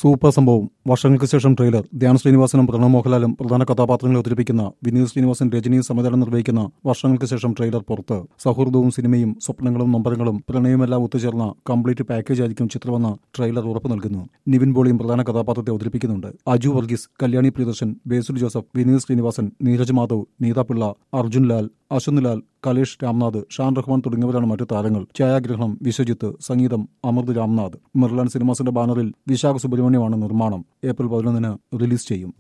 super സംഭവം വർഷങ്ങൾക്ക് ശേഷം ട്രെയിലർ ധ്യാൻ ശ്രീനിവാസനും പ്രണവ് മോഹൻലാലും പ്രധാന കഥാപാത്രങ്ങളെ അവതരിപ്പിക്കുന്ന വിനീത് ശ്രീനിവാസൻ രജനിയും സംവിധാനം നിർവഹിക്കുന്ന വർഷങ്ങൾക്ക് ശേഷം ട്രെയിലർ പുറത്ത് സൗഹൃദവും സിനിമയും സ്വപ്നങ്ങളും നൊമ്പരങ്ങളും പ്രണയവുമെല്ലാം ഒത്തുചേർന്ന കംപ്ലീറ്റ് പാക്കേജ് ആയിരിക്കും ചിത്രമെന്ന് ട്രെയിലർ ഉറപ്പു നൽകുന്നു നിവിൻ പോളിയും പ്രധാന കഥാപാത്രത്തെ അവതരിപ്പിക്കുന്നുണ്ട് അജു വർഗീസ് കല്യാണി പ്രിയദർശൻ ബേസുൽ ജോസഫ് വിനീത് ശ്രീനിവാസൻ നീരജ് മാധവ് നീതാപിള്ള അർജുൻ ലാൽ അശ്വന്ത് ലാൽ കലേഷ് രാംനാഥ് ഷാൻ റഹ്മാൻ തുടങ്ങിയവരാണ് മറ്റു താരങ്ങൾ ഛായാഗ്രഹണം വിശ്വജിത്ത് സംഗീതം അമൃത് രാംനാഥ് മെർലാൻ സിനിമാസിന്റെ ബാനറിൽ വിശാഖ സുബ്രഹ്മണ്യമാണ് നിർമ്മാണം ഏപ്രിൽ പതിനൊന്നിന് റിലീസ് ചെയ്യും